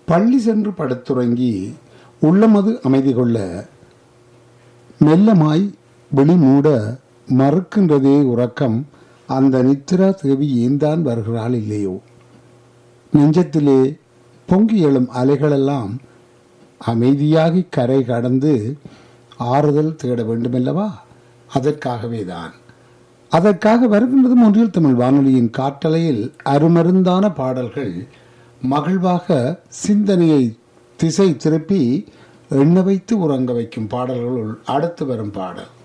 பள்ளி சென்று படுத்துறங்கி உள்ளமது அமைதி கொள்ள மெல்லமாய் விழி மூட மறுக்கின்றதே உறக்கம் அந்த நித்திரா தேவி ஏந்தான் வருகிறாள் இல்லையோ நெஞ்சத்திலே பொங்கி எழும் அலைகளெல்லாம் அமைதியாகி கரை கடந்து ஆறுதல் தேட வேண்டுமல்லவா அதற்காகவே தான் அதற்காக வருகின்றது ஒன்றில் தமிழ் வானொலியின் காட்டலையில் அருமருந்தான பாடல்கள் மகிழ்வாக சிந்தனையை திசை திருப்பி எண்ண வைத்து உறங்க வைக்கும் பாடல்களுள் அடுத்து வரும் பாடல்